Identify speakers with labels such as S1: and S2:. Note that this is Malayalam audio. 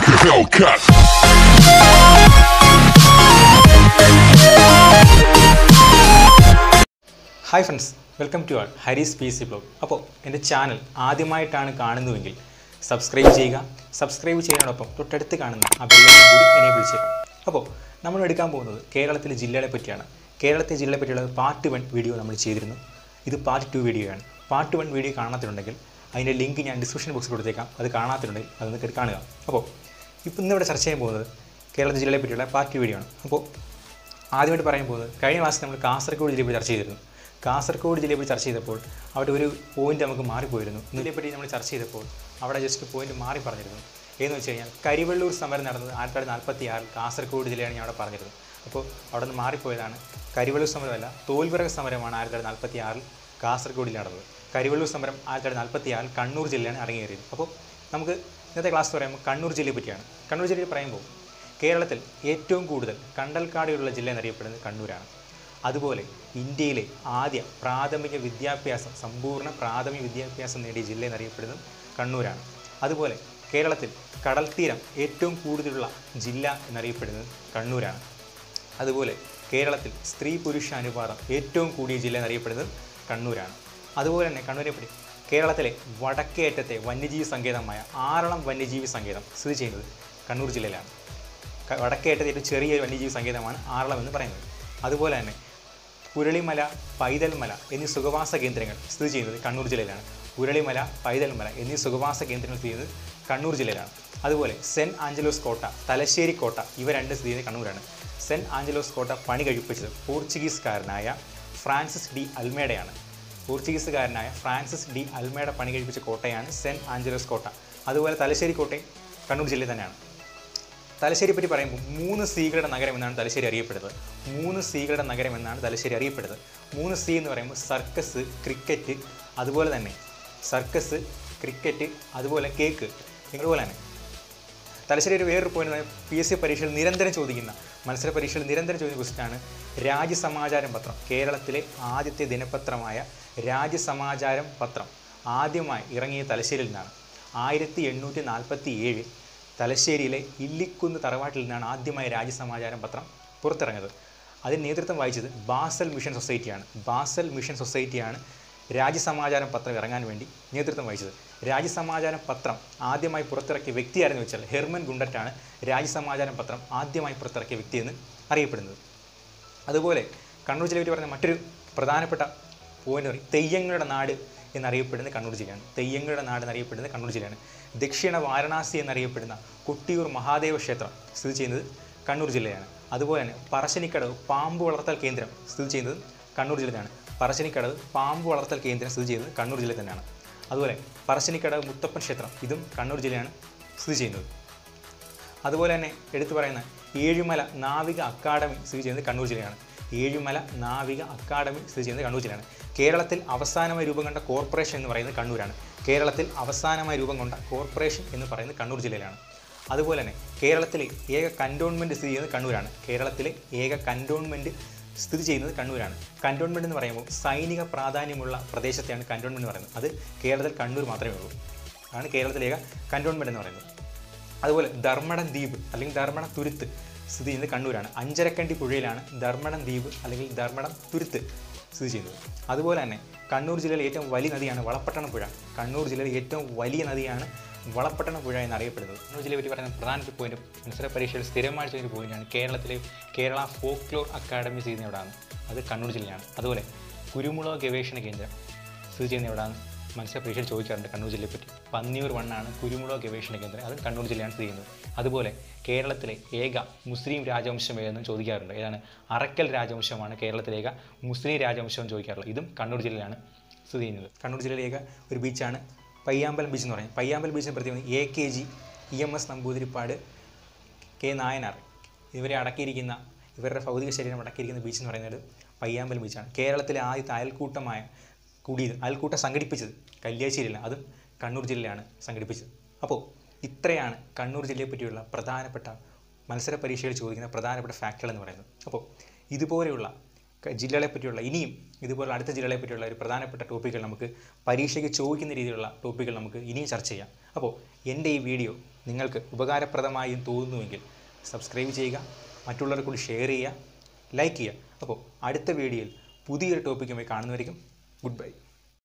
S1: like a Hellcat.
S2: Hi friends welcome to all Harees P C blog അപ്പോൾ എൻ്റെ ചാനൽ ആദ്യമായിട്ടാണ് കാണുന്നുവെങ്കിൽ സബ്സ്ക്രൈബ് ചെയ്യുക സബ്സ്ക്രൈബ് ചെയ്യുന്നതോടൊപ്പം തൊട്ടടുത്ത് കാണുന്ന ആ ബെല്ലൈക്കൺ കൂടി എനേബിൾ ചെയ്യുക അപ്പോൾ നമ്മൾ എടുക്കാൻ പോകുന്നത് കേരളത്തിലെ ജില്ലകളെ പറ്റിയാണ് കേരളത്തിലെ ജില്ലകളെ പറ്റിയുള്ള പാർട്ട് വൺ വീഡിയോ നമ്മൾ ചെയ്തിരുന്നു ഇത് പാർട്ട് ടു വീഡിയോയാണ് പാർട്ട് വൺ വീഡിയോ കാണാത്തിട്ടുണ്ടെങ്കിൽ അതിൻ്റെ ലിങ്ക് ഞാൻ ഡിസ്ക്രിപ്ഷൻ ബോക്സിൽ കൊടുത്തേക്കാം അത് കാണാത്തിട്ടുണ്ടെങ്കിൽ അത് നിങ്ങൾക്ക് കാണുക അപ്പോൾ ഇപ്പോൾ ഇന്നിവിടെ ചർച്ച ചെയ്യാൻ പോകുന്നത് കേരളത്തിലെ ജില്ലകളെ പറ്റിയുള്ള പാർട്ട് വീഡിയോ ആണ് അപ്പോൾ ആദ്യമായിട്ട് പറയാൻ പോകുന്നത് കഴിഞ്ഞ മാസം നമ്മൾ കാസർഗോഡ് ജില്ലയെ ചർച്ച ചെയ്തിരുന്നു കാസർഗോഡ് ജില്ലയെ ചർച്ച ചെയ്തപ്പോൾ അവിടെ ഒരു പോയിന്റ് നമുക്ക് മാറിപ്പോയിരുന്നു ഇതിനെപ്പറ്റി നമ്മൾ ചർച്ച ചെയ്തപ്പോൾ അവിടെ ജസ്റ്റ് പോയിന്റ് മാറി പറഞ്ഞിരുന്നു എന്ന് വെച്ച് കഴിഞ്ഞാൽ കരിവള്ളൂർ സമരം നടന്നത് ആയിരത്തി തൊള്ളായിരത്തി നാൽപ്പത്തി ആറിൽ കാസർഗോഡ് ജില്ലയാണ് ഞാൻ അവിടെ പറഞ്ഞിരുന്നത് അപ്പോൾ അവിടെ നിന്ന് മാറിപ്പോയതാണ് കരിവള്ളൂർ സമരമല്ല തോൽവിറക സമരമാണ് ആയിരത്തി തൊള്ളായിരത്തി നാൽപ്പത്തി ആറിൽ കാസർഗോഡ് ജില്ല നടന്നത് കരിവള്ളൂർ സമരം ആയിരത്തി തൊള്ളായിരത്തി നാൽപ്പത്തി ആറിൽ കണ്ണൂർ ജില്ലയാണ് അരങ്ങേറിയത് അപ്പോൾ നമുക്ക് ഇന്നത്തെ ക്ലാസ് പറയുമ്പോൾ കണ്ണൂർ ജില്ലയെ പറ്റിയാണ് കണ്ണൂർ ജില്ലയിൽ പറയുമ്പോൾ കേരളത്തിൽ ഏറ്റവും കൂടുതൽ കണ്ടൽക്കാടുകളുള്ള ജില്ല എന്നറിയപ്പെടുന്നത് കണ്ണൂരാണ് അതുപോലെ ഇന്ത്യയിലെ ആദ്യ പ്രാഥമിക വിദ്യാഭ്യാസം സമ്പൂർണ്ണ പ്രാഥമിക വിദ്യാഭ്യാസം നേടിയ ജില്ല എന്നറിയപ്പെടുന്നത് കണ്ണൂരാണ് അതുപോലെ കേരളത്തിൽ കടൽത്തീരം ഏറ്റവും കൂടുതലുള്ള ജില്ല എന്നറിയപ്പെടുന്നത് കണ്ണൂരാണ് അതുപോലെ കേരളത്തിൽ സ്ത്രീ പുരുഷ അനുപാതം ഏറ്റവും കൂടിയ ജില്ല എന്നറിയപ്പെടുന്നത് കണ്ണൂരാണ് അതുപോലെ തന്നെ കണ്ണൂരെ പറ്റി കേരളത്തിലെ വടക്കേ അറ്റത്തെ വന്യജീവി സങ്കേതമായ ആറളം വന്യജീവി സങ്കേതം സ്ഥിതി ചെയ്യുന്നത് കണ്ണൂർ ജില്ലയിലാണ് ക- വടക്കേ അറ്റത്തെ ഏറ്റവും ചെറിയൊരു വന്യജീവി സങ്കേതമാണ് ആറളം എന്ന് പറയുന്നത് അതുപോലെ തന്നെ പുരളിമല പൈതൽമല എന്നീ സുഖവാസ കേന്ദ്രങ്ങൾ സ്ഥിതി ചെയ്യുന്നത് കണ്ണൂർ ജില്ലയിലാണ് പുരളിമല പൈതൽമല എന്നീ സുഖവാസ കേന്ദ്രങ്ങൾ സ്ഥിതി ചെയ്യുന്നത് കണ്ണൂർ ജില്ലയിലാണ് അതുപോലെ സെൻറ്റ് ആഞ്ചലോസ് കോട്ട തലശ്ശേരി കോട്ട ഇവ രണ്ട് സ്ഥിതി ചെയ്യുന്നത് കണ്ണൂരാണ് സെൻറ്റ് ആഞ്ചലോസ് കോട്ട പണി കഴിപ്പിച്ചത് പോർച്ചുഗീസുകാരനായ ഫ്രാൻസിസ് ഡി അൽമേഡയാണ് പോർച്ചുഗീസുകാരനായ ഫ്രാൻസിസ് ഡി അൽമേഡ പണി കഴിപ്പിച്ച കോട്ടയാണ് സെൻറ്റ് ആഞ്ചലോസ് കോട്ട അതുപോലെ തലശ്ശേരി കോട്ടയും കണ്ണൂർ ജില്ലയിൽ തന്നെയാണ് തലശ്ശേരി പറ്റി പറയുമ്പോൾ മൂന്ന് സീകളുടെ നഗരം എന്നാണ് തലശ്ശേരി അറിയപ്പെടുന്നത് മൂന്ന് സീകളുടെ നഗരം എന്നാണ് തലശ്ശേരി അറിയപ്പെടുന്നത് മൂന്ന് സി എന്ന് പറയുമ്പോൾ സർക്കസ് ക്രിക്കറ്റ് അതുപോലെ തന്നെ സർക്കസ് ക്രിക്കറ്റ് അതുപോലെ കേക്ക് ഇതുപോലെ തന്നെ തലശ്ശേരി ഒരു വേറൊരു പോയിന്റ് പി എസ് സി പരീക്ഷയിൽ നിരന്തരം ചോദിക്കുന്ന മത്സര പരീക്ഷയിൽ നിരന്തരം ചോദിക്കുന്ന ക്വസ്റ്റാണ് രാജ്യസമാചാരം പത്രം കേരളത്തിലെ ആദ്യത്തെ ദിനപത്രമായ രാജ്യസമാചാരം പത്രം ആദ്യമായി ഇറങ്ങിയ തലശ്ശേരിയിൽ നിന്നാണ് ആയിരത്തി എണ്ണൂറ്റി നാൽപ്പത്തി ഏഴിൽ തലശ്ശേരിയിലെ ഇല്ലിക്കുന്ന് തറവാട്ടിൽ നിന്നാണ് ആദ്യമായി രാജ്യസമാചാരം പത്രം പുറത്തിറങ്ങിയത് അതിന് നേതൃത്വം വഹിച്ചത് ബാസൽ മിഷൻ സൊസൈറ്റിയാണ് ബാസൽ മിഷൻ സൊസൈറ്റിയാണ് രാജ്യസമാചാരം പത്രം ഇറങ്ങാൻ വേണ്ടി നേതൃത്വം വഹിച്ചത് രാജ്യസമാചാരം പത്രം ആദ്യമായി പുറത്തിറക്കിയ വ്യക്തിയാരെന്ന് വെച്ചാൽ ഹെർമൻ ഗുണ്ടറ്റാണ് രാജ്യസമാചാരം പത്രം ആദ്യമായി പുറത്തിറക്കിയ വ്യക്തിയെന്ന് അറിയപ്പെടുന്നത് അതുപോലെ കണ്ണൂർ ജില്ലയെ പറ്റി പറഞ്ഞ മറ്റൊരു പ്രധാനപ്പെട്ട പോയിന്റ് പറയും തെയ്യങ്ങളുടെ നാട് എന്നറിയപ്പെടുന്നത് കണ്ണൂർ ജില്ലയാണ് തെയ്യങ്ങളുടെ നാട് എന്നറിയപ്പെടുന്നത് കണ്ണൂർ ജില്ലയാണ് ദക്ഷിണ വാരണാസി എന്നറിയപ്പെടുന്ന കൊട്ടിയൂർ മഹാദേവ ക്ഷേത്രം സ്ഥിതി ചെയ്യുന്നത് കണ്ണൂർ ജില്ലയാണ് അതുപോലെ തന്നെ പറശ്ശിനിക്കടവ് പാമ്പ് വളർത്തൽ കേന്ദ്രം സ്ഥിതി ചെയ്യുന്നത് കണ്ണൂർ ജില്ലയിലാണ് പറശ്ശിനിക്കടവ് പാമ്പ് വളർത്തൽ കേന്ദ്രം സ്ഥിതി ചെയ്യുന്നത് കണ്ണൂർ ജില്ലയിൽ തന്നെയാണ് അതുപോലെ പറശ്ശിനിക്കടവ് മുത്തപ്പൻ ക്ഷേത്രം ഇതും കണ്ണൂർ ജില്ലയാണ് സ്ഥിതി ചെയ്യുന്നത് അതുപോലെ തന്നെ എടുത്തു പറയുന്ന ഏഴുമല നാവിക അക്കാദമി സ്ഥിതി ചെയ്യുന്നത് കണ്ണൂർ ജില്ലയാണ് ഏഴുമല നാവിക അക്കാദമി സ്ഥിതി ചെയ്യുന്നത് കണ്ണൂർ ജില്ലയാണ് കേരളത്തിൽ അവസാനമായി രൂപം കൊണ്ട കോർപ്പറേഷൻ എന്ന് പറയുന്നത് കണ്ണൂരാണ് കേരളത്തിൽ അവസാനമായി രൂപം കൊണ്ട കോർപ്പറേഷൻ എന്ന് പറയുന്നത് കണ്ണൂർ ജില്ലയിലാണ് അതുപോലെ തന്നെ കേരളത്തിലെ ഏക കൻറ്റോൺമെൻറ്റ് സ്ഥിതി ചെയ്യുന്നത് കണ്ണൂരാണ് കേരളത്തിലെ ഏക കൻറ്റോൺമെൻറ്റ് സ്ഥിതി ചെയ്യുന്നത് കണ്ണൂരാണ് കൻറ്റോൺമെൻറ്റ് എന്ന് പറയുമ്പോൾ സൈനിക പ്രാധാന്യമുള്ള പ്രദേശത്തെയാണ് കൻറ്റോൺമെൻറ്റ് എന്ന് പറയുന്നത് അത് കേരളത്തിൽ കണ്ണൂർ മാത്രമേ ഉള്ളൂ അതാണ് കേരളത്തിലെ ഏക കൻറ്റോൺമെൻറ്റ് എന്ന് പറയുന്നത് അതുപോലെ ധർമ്മടം ദ്വീപ് അല്ലെങ്കിൽ ധർമ്മടം തുരുത്ത് സ്ഥിതി ചെയ്യുന്നത് കണ്ണൂരാണ് അഞ്ചരക്കണ്ടി പുഴയിലാണ് ധർമ്മടം ദ്വീപ് അല്ലെങ്കിൽ ധർമ്മടം തുരുത്ത് സ്ഥിതി ചെയ്യുന്നത് അതുപോലെ തന്നെ കണ്ണൂർ ജില്ലയിലെ ഏറ്റവും വലിയ നദിയാണ് വളപ്പട്ടണം പുഴ കണ്ണൂർ ജില്ലയിലെ ഏറ്റവും വലിയ നദിയാണ് വളപ്പട്ടണം പുഴ എന്നറിയപ്പെടുന്നത് കണ്ണൂർ ജില്ലയെ പറ്റി പറയുന്ന പ്രധാനപ്പെട്ട പോയിന്റ് മത്സര പരീക്ഷയിൽ സ്ഥിരമായി ചെയ്യുന്ന പോയിന്റാണ് കേരളത്തിലെ കേരള ഫോക്ലോർ അക്കാദമി ചെയ്യുന്ന എവിടെയാണ് അത് കണ്ണൂർ ജില്ലയാണ് അതുപോലെ കുരുമുളക് ഗവേഷണ കേന്ദ്രം സ്ഥിതി ചെയ്യുന്ന എവിടെയാണ് മത്സര പരീക്ഷയിൽ ചോദിക്കാറുണ്ട് കണ്ണൂർ ജില്ലയെ പറ്റി പന്നിയൂർ വണ്ണാണ് കുരുമുളക് ഗവേഷണ കേന്ദ്രം അത് കണ്ണൂർ ജില്ലയാണ് സ്ഥിതി ചെയ്യുന്നത് അതുപോലെ കേരളത്തിലെ ഏക മുസ്ലിം രാജവംശം ഏതെന്ന് ചോദിക്കാറുണ്ട് ഏതാണ് അറക്കൽ രാജവംശമാണ് കേരളത്തിലെ ഏക മുസ്ലിം രാജവംശം ചോദിക്കാറുള്ളത് ഇതും കണ്ണൂർ ജില്ലയിലാണ് സ്ഥിതി ചെയ്യുന്നത് കണ്ണൂർ ജില്ലയിലെ ഏക ഒരു ബീച്ചാണ് പയ്യാമ്പലം ബീച്ച് എന്ന് പറയുന്നത് പയ്യാമ്പലം ബീച്ചിനെ പ്രതി A K G E M S Namboothiripad K Nayanar ഇവരെ അടക്കിയിരിക്കുന്ന ഇവരുടെ ഭൗതിക ശരീരം അടക്കിയിരിക്കുന്ന ബീച്ച് എന്ന് പറയുന്നത് പയ്യാമ്പലം ബീച്ചാണ് കേരളത്തിലെ ആദ്യത്തെ അയൽക്കൂട്ടമായ കൂടിയത് അയൽക്കൂട്ടം സംഘടിപ്പിച്ചത് കല്യാശ്ശേരിയിലാണ് അതും കണ്ണൂർ ജില്ലയിലാണ് സംഘടിപ്പിച്ചത് അപ്പോൾ ഇത്രയാണ് കണ്ണൂർ ജില്ലയെ പറ്റിയുള്ള പ്രധാനപ്പെട്ട മത്സര പരീക്ഷയിൽ ചോദിക്കുന്ന പ്രധാനപ്പെട്ട ഫാക്റ്റുകൾ എന്ന് പറയുന്നത് അപ്പോൾ ഇതുപോലെയുള്ള ക- ജില്ലകളെ പറ്റിയുള്ള ഇനിയും ഇതുപോലുള്ള അടുത്ത ജില്ലകളെ പറ്റിയുള്ള ഒരു പ്രധാനപ്പെട്ട ടോപ്പിക്കുകൾ നമുക്ക് പരീക്ഷയ്ക്ക് ചോദിക്കുന്ന രീതിയിലുള്ള ടോപ്പിക്കുകൾ നമുക്ക് ഇനിയും ചർച്ച ചെയ്യാം അപ്പോൾ എൻ്റെ ഈ വീഡിയോ നിങ്ങൾക്ക് ഉപകാരപ്രദമായി തോന്നുന്നുവെങ്കിൽ സബ്സ്ക്രൈബ് ചെയ്യുക മറ്റുള്ളവർക്ക് കൂടി ഷെയർ ചെയ്യുക ലൈക്ക് ചെയ്യുക അപ്പോൾ അടുത്ത വീഡിയോയിൽ പുതിയൊരു ടോപ്പിക്കുമായി കാണുന്നവരിക്കും ഗുഡ് ബൈ